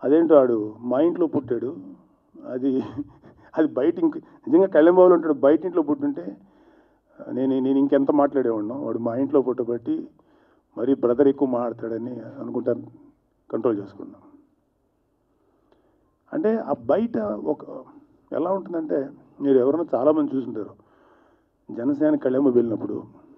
అదేంటో ఆడు మా ఇంట్లో పుట్టాడు అది అది బయట ఇంక నిజంగా కళ్యాణబాబులో ఉంటాడు బయట ఇంట్లో పుట్టుంటే నేను నేను ఇంకెంత మాట్లాడేవాడిను వాడు మా ఇంట్లో పుట్టబట్టి మరీ బ్రదర్ ఎక్కువ మాట్లాడతాడని అనుకుంటాను కంట్రోల్ చేసుకున్నాం అంటే ఆ బయట ఒక ఎలా ఉంటుందంటే మీరు ఎవరైనా చాలామంది చూసుంటారు జనసేన కళ్యాణ వెళ్ళినప్పుడు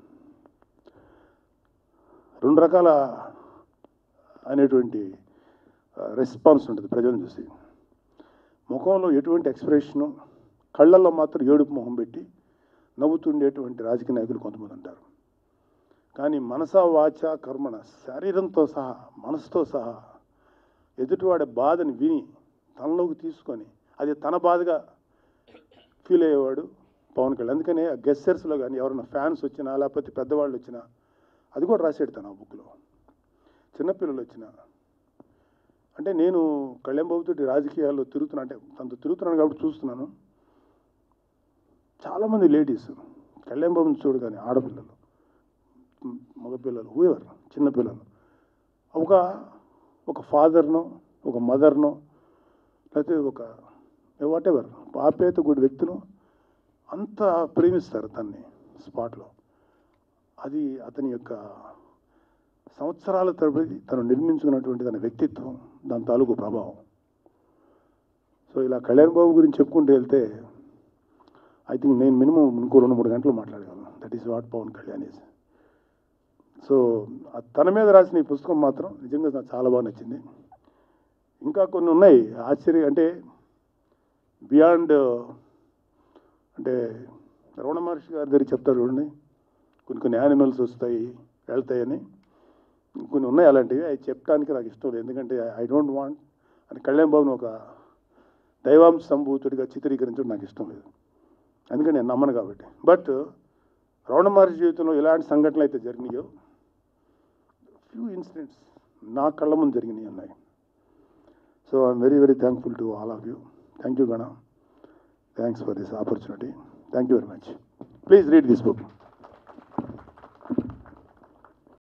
రెండు రకాల అనేటువంటి రెస్పాన్స్ ఉంటుంది ప్రజలను చూసి ముఖంలో ఎటువంటి ఎక్స్ప్రెషను కళ్ళల్లో మాత్రం ఏడుపు మొహం పెట్టి నవ్వుతుండేటువంటి రాజకీయ నాయకులు కొంతమంది ఉంటారు కానీ మనస వాచ కర్మణ శరీరంతో సహా మనసుతో సహా ఎదుటివాడి బాధని విని తనలోకి తీసుకొని అది తన బాధగా ఫీల్ అయ్యేవాడు పవన్ కళ్యాణ్ అందుకనే ఆ గెస్సర్స్లో కానీ ఎవరైనా ఫ్యాన్స్ వచ్చినా లేకపోతే పెద్దవాళ్ళు వచ్చినా అది కూడా రాసాడు తను ఆ బుక్లో చిన్నపిల్లలు వచ్చినా అంటే నేను కళ్యాణ్ బాబుతోటి రాజకీయాల్లో తిరుగుతున్నా అంటే తనతో తిరుగుతున్నాను కాబట్టి చూస్తున్నాను చాలామంది లేడీస్ కళ్యాణ్ బాబుని చూడగానే ఆడపిల్లలు మ్, మగపిల్లలు హూఎవర్ చిన్నపిల్లలు ఒక ఒక ఫాదర్నో ఒక మదర్నో లేకపోతే ఒక వాట్ ఎవర్ ఆప్యాయత గుడి వ్యక్తిను అంత ప్రేమిస్తారు తన్ని స్పాట్లో అది అతని యొక్క సంవత్సరాల తరబడి తను నిర్మించుకున్నటువంటి తన వ్యక్తిత్వం దాని తాలూకు ప్రభావం సో ఇలా కళ్యాణ్ బాబు గురించి చెప్పుకుంటూ వెళ్తే ఐ థింక్ నేను మినిమం ఇంకో రెండు మూడు గంటలు మాట్లాడగలను that is what Pawan Kalyan is so ఆ తన మీద రాసిన ఈ పుస్తకం మాత్రం నిజంగా నాకు చాలా బాగా నచ్చింది ఇంకా కొన్ని ఉన్నాయి ఆశ్చర్య అంటే బియాండ్ అంటే రమణ మహర్షి గారి దగ్గర చెప్తారు చూడండి కొన్ని కొన్ని యానిమల్స్ వస్తాయి వెళ్తాయని కొన్ని ఉన్నాయి అలాంటివి అవి చెప్పడానికి నాకు ఇష్టం లేదు ఎందుకంటే ఐ డోంట్ వాంట్ అని కళ్యాణ్ బాబుని ఒక దైవాంశ సంభూతుడిగా చిత్రీకరించడం నాకు ఇష్టం లేదు అందుకని నేను నమ్మను కాబట్టి బట్ రమణ మహర్షి జీవితంలో ఎలాంటి సంఘటనలు అయితే జరిగినాయో ఫ్యూ ఇన్సిడెంట్స్ నా కళ్ళ ముందు జరిగినాయి అన్నాయి so I'm very very thankful to all of you thank you గణ thanks for this opportunity thank you very much please read this book